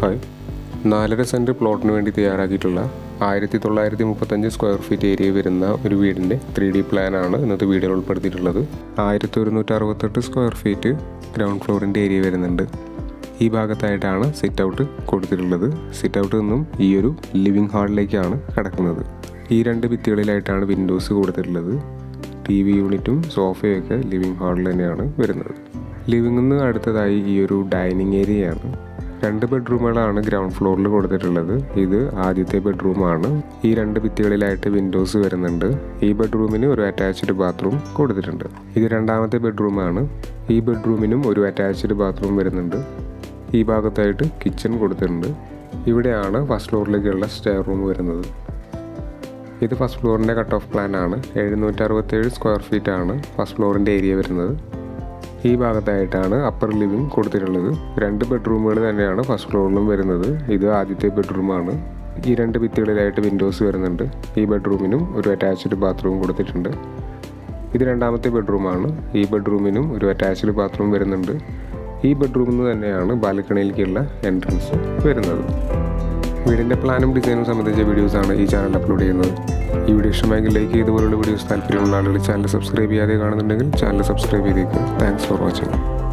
hi നാലര cent പ്ലോട്ടിന് വേണ്ടി തയ്യാറാക്കിയിട്ടുള്ള ആയിരത്തി തൊള്ളായിരത്തി മുപ്പത്തഞ്ച് സ്ക്വയർ ഫീറ്റ് ഏരിയ വരുന്ന ഒരു വീടിൻ്റെ ത്രീ ഡി പ്ലാനാണ് ഇന്നത്തെ വീഡിയോയിൽ ഉൾപ്പെടുത്തിയിട്ടുള്ളത് ആയിരത്തി ഒരുന്നൂറ്റി അറുപത്തെട്ട് സ്ക്വയർ ഫീറ്റ് ഗ്രൗണ്ട് ഫ്ലോറിൻ്റെ ഏരിയ വരുന്നുണ്ട് ഈ ഭാഗത്തായിട്ടാണ് സിറ്റ് ഔട്ട് കൊടുത്തിട്ടുള്ളത് സിറ്റ് ഔട്ട് നിന്നും ഈ ഒരു ലിവിങ് ഹാളിലേക്കാണ് കിടക്കുന്നത് ഈ രണ്ട് ഭിത്തികളിലായിട്ടാണ് വിൻഡോസ് കൊടുത്തിട്ടുള്ളത് ടി വി യൂണിറ്റും സോഫയും ഒക്കെ ലിവിങ് ഹാളിൽ തന്നെയാണ് വരുന്നത് ലിവിംഗിൽ നിന്ന് അടുത്തതായി ഈ ഒരു ഡൈനിങ് ഏരിയയാണ് രണ്ട് ബെഡ്റൂമുകളാണ് ഗ്രൗണ്ട് ഫ്ലോറിൽ കൊടുത്തിട്ടുള്ളത് ഇത് ആദ്യത്തെ ബെഡ്റൂമാണ് ഈ രണ്ട് ഭിത്തികളിലായിട്ട് വിൻഡോസ് വരുന്നുണ്ട് ഈ ബെഡ്റൂമിന് ഒരു അറ്റാച്ച്ഡ് ബാത്റൂം കൊടുത്തിട്ടുണ്ട് ഇത് രണ്ടാമത്തെ ബെഡ്റൂമാണ് ഈ ബെഡ്റൂമിനും ഒരു അറ്റാച്ച്ഡ് ബാത്റൂം വരുന്നുണ്ട് ഈ ഭാഗത്തായിട്ട് കിച്ചൺ കൊടുത്തിട്ടുണ്ട് ഇവിടെയാണ് ഫസ്റ്റ് ഫ്ലോറിലേക്കുള്ള സ്റ്റെയർ റൂം വരുന്നത് ഇത് ഫസ്റ്റ് ഫ്ലോറിൻ്റെ കട്ട് ഓഫ് പ്ലാൻ ആണ് എഴുന്നൂറ്റി അറുപത്തേഴ് സ്ക്വയർ ഫീറ്റ് ആണ് ഫസ്റ്റ് ഫ്ലോറിൻ്റെ ഏരിയ വരുന്നത് ഈ ഭാഗത്തായിട്ടാണ് അപ്പർ ലിവിംഗ് കൊടുത്തിട്ടുള്ളത് രണ്ട് ബെഡ്റൂമുകൾ തന്നെയാണ് ഫസ്റ്റ് ഫ്ലോറിലും വരുന്നത് ഇത് ആദ്യത്തെ ബെഡ്റൂമാണ് ഈ രണ്ട് ഭിത്തികളിലായിട്ട് വിൻഡോസ് വരുന്നുണ്ട് ഈ ബെഡ്റൂമിനും ഒരു അറ്റാച്ച്ഡ് ബാത്റൂം കൊടുത്തിട്ടുണ്ട് ഇത് രണ്ടാമത്തെ ബെഡ്റൂമാണ് ഈ ബെഡ്റൂമിനും ഒരു അറ്റാച്ച്ഡ് ബാത്റൂം വരുന്നുണ്ട് ഈ ബെഡ്റൂമിൽ നിന്ന് തന്നെയാണ് ബാൽക്കണിയിലേക്കുള്ള എൻട്രൻസ് വരുന്നത് വീടിൻ്റെ പ്ലാനും ഡിസൈനും സംബന്ധിച്ച വീഡിയോസാണ് ഈ ചാനൽ അപ്ലോഡ് ചെയ്യുന്നത് ഈ വീഡിയോ ഇഷ്ടമായെങ്കിൽ ലൈക്ക് ചെയ്തുപോലുള്ള വീഡിയോസ് താല്പര്യമുള്ള ആളുകൾ ചാനൽ സബ്സ്ക്രൈബ് ചെയ്യാതെ കാണുന്നുണ്ടെങ്കിൽ ചാനൽ സബ്സ്ക്രൈബ് ചെയ്തേക്കുക താങ്ക്സ് ഫോർ വാച്ചിങ്